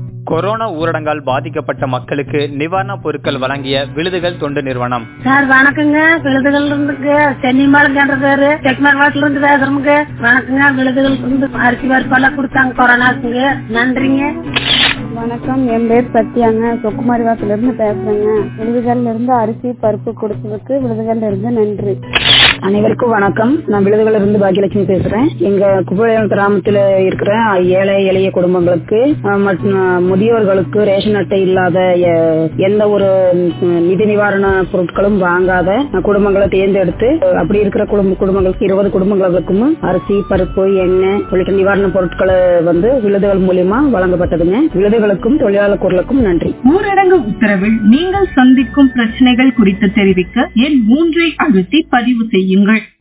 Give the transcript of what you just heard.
corona ஊரடங்கால் பாதிக்கப்பட்ட மக்களுக்கு நிவாரணப் பொருட்கள் வழங்கிய விழுதுகள் தொண்டு நிறுவனம் சார் வணக்கங்க விழுதுகள் இருந்துங்க சென்னிமாளுங்கன்ற பேரு செக்மர்வாட்டில இருந்து பேசுறோமுங்க வணக்கங்க விழுதுகள் இருந்து அரிசி பருப்பெல்லாம் கொடுத்தாங்க கொரோனாக்குங்க நன்றிங்க வணக்கம் என் பேர் சத்யாங்க சொக்குமாரி வாசல இருந்து பேசுறேங்க விழுதுகள்ல இருந்து அரிசி பருப்பு கொடுத்ததுக்கு விழுதுகள்ல இருந்து நன்றி அனைவருக்கும் வணக்கம் நான் விழுதுகள் இருந்து பாக்கியலட்சுமி பேசுறேன் எங்க குப்பையம் கிராமத்துல இருக்கிற ஏழை எளிய குடும்பங்களுக்கு அஹ், மற்றும் முதியோர்களுக்கு ரேஷன் அட்டை இல்லாத எ- எந்த ஒரு ம், நிதி நிவாரண பொருட்களும் வாங்காத குடும்பங்களை தேர்ந்தெடுத்து அப்படி இருக்கிற குடும்ப குடும்பங்களுக்கு இருபது குடும்பங்களுக்கும் அரிசி பருப்பு எண்ணெய் உள்ளிட்ட நிவாரண பொருட்களை வந்து விழுதுகள் மூலியமா வழங்கப்பட்டதுங்க விழுதுகளுக்கும் தொழிலாளர் குரலுக்கும் நன்றி ஊரடங்கு உத்தரவில் நீங்கள் சந்திக்கும் பிரச்சனைகள் குறித்து தெரிவிக்க எண் மூன்றை அழுத்தி பதிவு செய்யுங்கள்